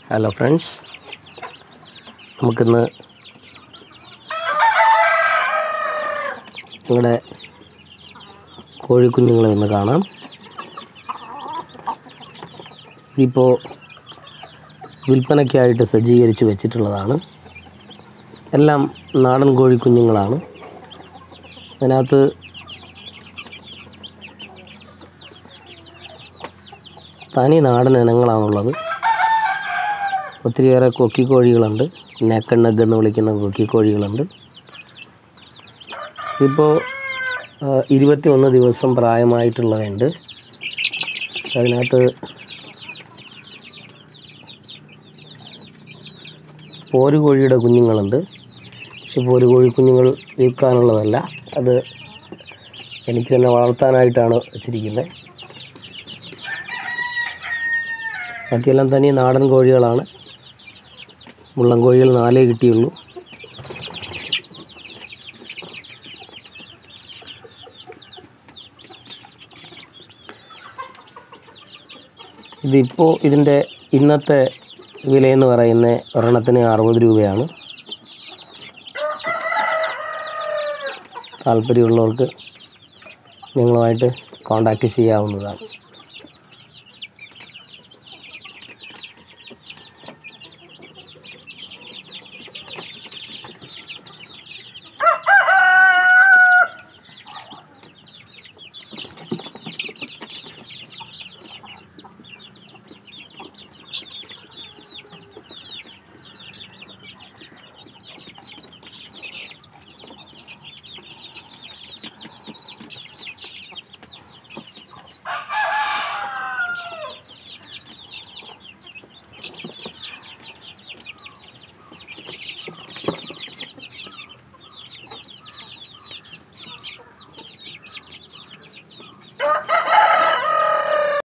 hello friends നമുക്കിന്ന് നിങ്ങളുടെ കോഴിക്കുഞ്ഞുങ്ങളെ ഒന്ന് കാണാം ഇതിപ്പോൾ വിൽപ്പനയ്ക്കായിട്ട് സജ്ജീകരിച്ച് വെച്ചിട്ടുള്ളതാണ് എല്ലാം നാടൻ കോഴിക്കുഞ്ഞുങ്ങളാണ് അതിനകത്ത് തനി നാടൻ ഇനങ്ങളാണുള്ളത് ഒത്തിരിയേറെ കൊക്കിക്കോഴികളുണ്ട് നെക്കണ്ണഗ് എന്ന് വിളിക്കുന്ന കൊക്കിക്കോഴികളുണ്ട് ഇപ്പോൾ ഇരുപത്തി ഒന്ന് ദിവസം പ്രായമായിട്ടുള്ളവയുണ്ട് അതിനകത്ത് പോരുകോഴിയുടെ കുഞ്ഞുങ്ങളുണ്ട് പക്ഷെ പോരുകോഴി കുഞ്ഞുങ്ങൾ വിൽക്കാനുള്ളതല്ല അത് എനിക്ക് തന്നെ വളർത്താനായിട്ടാണ് വെച്ചിരിക്കുന്നത് ബാക്കിയെല്ലാം തനി നാടൻ കോഴികളാണ് മുള്ളൻ കോഴികൾ നാലേ കിട്ടിയുള്ളൂ ഇതിപ്പോൾ ഇതിൻ്റെ ഇന്നത്തെ വിലയെന്ന് പറയുന്നത് ഒരെണ്ണത്തിന് അറുപത് രൂപയാണ് താല്പര്യമുള്ളവർക്ക് നിങ്ങളുമായിട്ട് കോണ്ടാക്റ്റ് ചെയ്യാവുന്നതാണ്